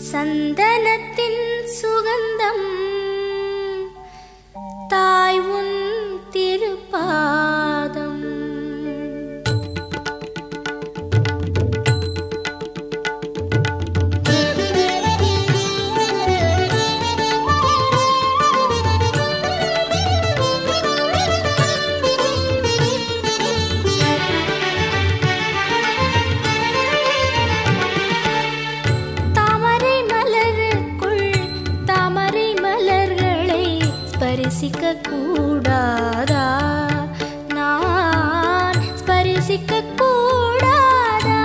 சந்தனத்தின் சுகந்தம் தாய் உன் திருப்பாதம் தாமரை மலருக்குள் தாமரை மலர்களை ஸ்பரிசிக்க கூடாதா நான் ஸ்பரிசிக்க கூடாதா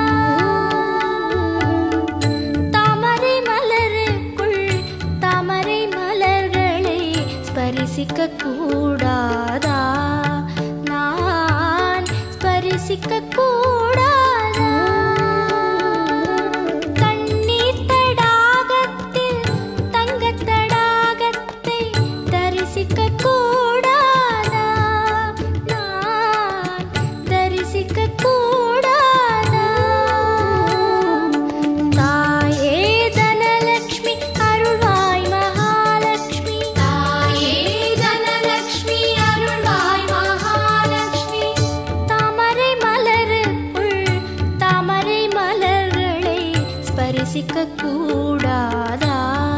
தாமரை மலருக்குள் தாமரை மலர்களை ஸ்பரிசிக்க கூடாதா நான் ஸ்பரிசிக்க கூடாதா கண்ணீர் தடாகத்தில் தங்கத் தடாகத்தை தரிசிக்க கூடாதா நான் தரிசிக்க கூடாதா தாயே தனலக்ஷ்மி அருள்வாய் மகாலட்சுமி தாயே தனலக்ஷ்மி அருள்வாய் மகாலட்சுமி தாமரை மலருக்குள் தாமரை மலர்களை ஸ்பரிசிக்க கூடாதா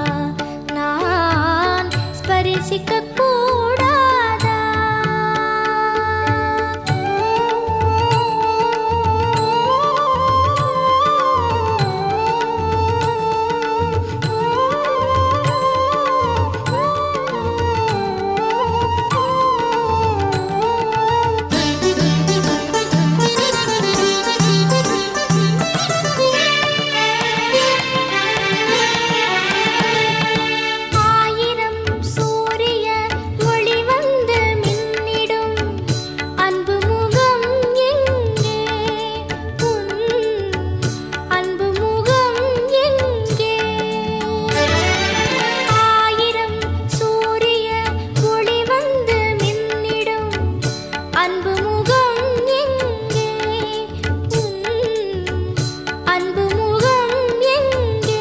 நான் ஸ்பரிசிக்க கூடாதா ஆயிரம் சூரிய ஒளி வந்து மின்னிடும் அன்பு முகம் எங்கே உன் அன்பு முகம் எங்கே ஆயிரம் சூரிய ஒளி வந்து மின்னிடும் அன்பு முகம் எங்கே உன் அன்பு முகம் எங்கே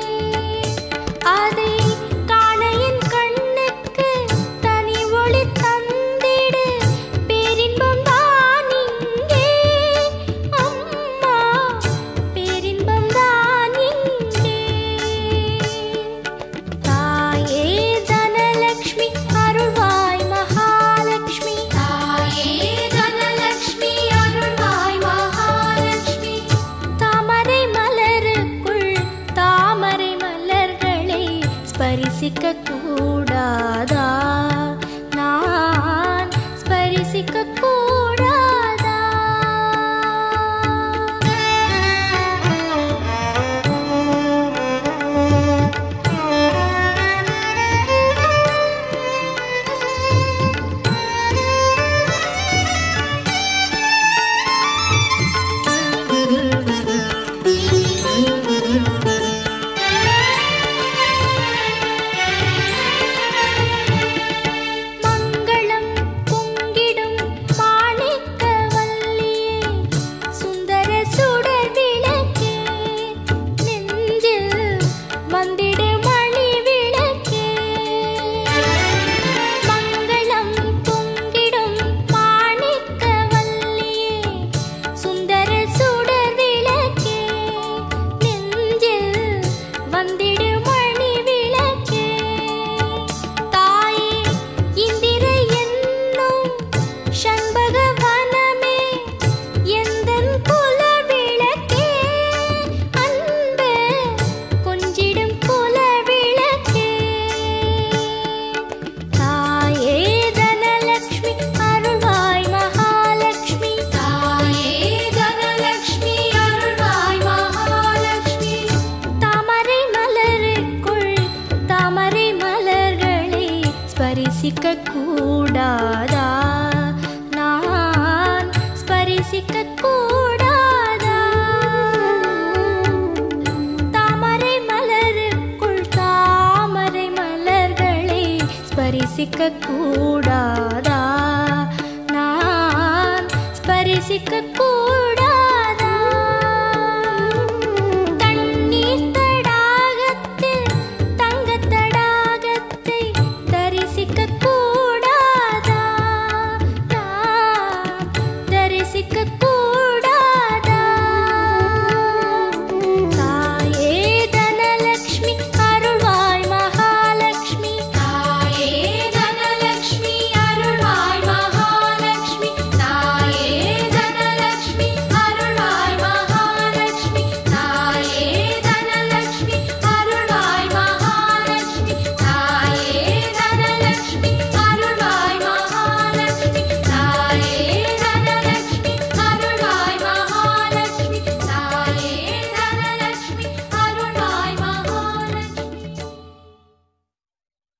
அதை காண என் கண்ணுக்கு தனி ஒளி தந்திடு பேரின்பம் தான் இங்கே அம்மா பேரின்பம் தான் இங்கே தாயே தனலக்ஷ்மி அருள்வாய் மகாலட்சுமி தாயே தனலக்ஷ்மி அருள்வாய் மகாலட்சுமி தாமரை மலருக்குள் தாமரை மலர்களை ஸ்பரிசிக்க கூடாதா நான் ஸ்பரிசிக்க கூடாதா மங்களம் பொங்கிடும் மாணிக்க வல்லியே சுந்தர சுடர் விளக்கே நெஞ்சில் வந்திடு மணி விளக்கே மங்களம் பொங்கிடும் மாணிக்க வல்லியே சுந்தர சுடர் விளக்கே நெஞ்சில் வந்திடு மணி விளக்கே தாயே இந்திர என்னும் சண்பக வனமே எந்தன் குல விளக்கே அன்பு கொஞ்சிடும் குல விளக்கே தாயே தனலக்ஷ்மி அருள்வாய் மகாலட்சுமி தாயே தனலக்ஷ்மி அருள்வாய் மகாலட்சுமி தாமரை மலருக்குள் தாமரை மலர்களை ஸ்பரிசிக்க கூடாதா நான் ஸ்பரிசிக்க கூடாதா தாமரை மலருக்குள் தாமரை மலர்களை ஸ்பரிசிக்க கூடாதா நான் ஸ்பரிசிக்க கூடாதா